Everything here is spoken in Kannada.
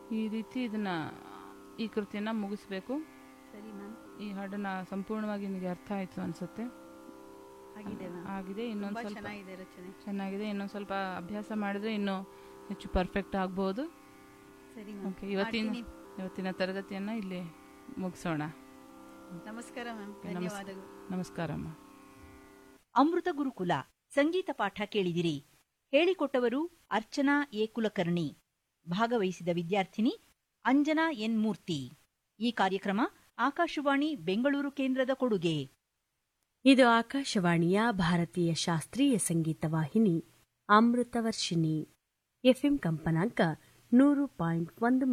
ಈ ರೀತಿ ಇದನ್ನ ಈ ಕೃತಿಯನ್ನ ಮುಗಿಸ್ಬೇಕು ಸರಿ ಮ್ಯಾಮ್ ಈ ಹಾಡನ್ನ ಸಂಪೂರ್ಣವಾಗಿ ನಿಮಗೆ ಅರ್ಥ ಆಯ್ತು ಅನ್ಸುತ್ತೆ ಆಗಿದೆ ಮ್ಯಾಮ್ ಆಗಿದೆ ಇನ್ನೊಂದು ತುಂಬಾ ಸ್ವಲ್ಪ ಚೆನ್ನಾಗಿದೆ ರಚನೆ ಚೆನ್ನಾಗಿದೆ ಇನ್ನೊಂದು ಸ್ವಲ್ಪ ಅಭ್ಯಾಸ ಮಾಡಿದ್ರೆ ಇನ್ನೂ ಹೆಚ್ಚು ಪರ್ಫೆಕ್ಟ್ ಆಗ್ಬೋದು ಸರಿ ಮ್ಯಾಮ್ ಓಕೆ ಇವತ್ತಿನ ಮಾಡ್ತೀನಿ. ಇವತ್ತಿನ ತರಗತಿಯನ್ನ ಇಲ್ಲಿ ಮುಗಿಸೋಣ ನಮಸ್ಕಾರ ಮ್ಯಾಮ್ ನಮಸ್- ಧನ್ಯವಾದಗಳು ನಮಸ್ಕಾರಮ್ಮ ಅಮೃತ ಗುರುಕುಲ ಸಂಗೀತ ಪಾಠ ಕೇಳಿದಿರಿ ಹೇಳಿಕೊಟ್ಟವರು ಅರ್ಚನಾ ಎ ಕುಲಕರ್ಣಿ ಭಾಗವಹಿಸಿದ ವಿದ್ಯಾರ್ಥಿನಿ ಅಂಜನಾ ಎನ್ ಮೂರ್ತಿ ಈ ಕಾರ್ಯಕ್ರಮ ಆಕಾಶವಾಣಿ ಬೆಂಗಳೂರು ಕೇಂದ್ರದ ಕೊಡುಗೆ ಇದು ಆಕಾಶವಾಣಿಯ ಭಾರತೀಯ ಶಾಸ್ತ್ರೀಯ ಸಂಗೀತ ವಾಹಿನಿ ಅಮೃತವರ್ಷಿಣಿ ಎಫ್ಎಂ ಕಂಪನಾಂಕ ನೂರು ಪಾಯಿಂಟ್ ಒಂದು